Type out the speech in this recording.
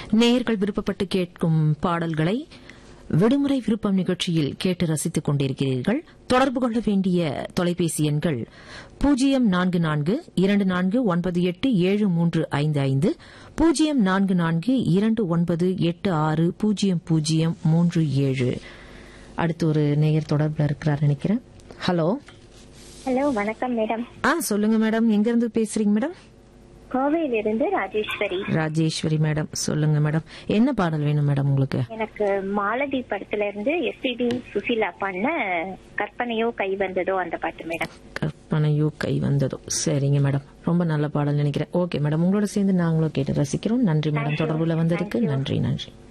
நேயர்கள் விருப்பப்பட்டு கேட்கும் பாடல்களை விடுமுறை விருப்பம் நிகழ்ச்சியில் கேட்டு ரசித்துக் கொண்டிருக்கிறீர்கள் தொடர்பு கொள்ள வேண்டிய தொலைபேசி எண்கள் பூஜ்ஜியம் நான்கு நான்கு இரண்டு நான்கு ஒன்பது எட்டு ஏழு மூன்று ஐந்து ஐந்து பூஜ்ஜியம் நான்கு நான்கு இரண்டு ஒன்பது எட்டு ஆறு பூஜ்ஜியம் பூஜ்ஜியம் மூன்று ஏழு அடுத்து ஒரு நேயர் தொடர்பில் இருக்கிறார் நினைக்கிறேன் ஹலோ ஹலோ வணக்கம் மேடம் ஆ சொல்லுங்க மேடம் எங்க இருந்து பேசுறீங்க மேடம் கோவையிலிருந்து ராஜேஸ்வரி ராஜேஸ்வரி மேடம் சொல்லுங்க மேடம் என்ன பாடல் வேணும் மேடம் உங்களுக்கு எனக்கு மாலதி படத்துல இருந்து எஸ்பிபி சுசிலா பண்ண கற்பனையோ கை வந்ததோ அந்த பாட்டு மேடம் கற்பனையோ கை வந்ததோ சரிங்க மேடம் ரொம்ப நல்ல பாடல் நினைக்கிறேன் ஓகே மேடம் உங்களோட சேர்ந்து நாங்களும் கேட்டு ரசிக்கிறோம் நன்றி மேடம் தொடர்புல வந்ததுக்கு நன்றி நன்றி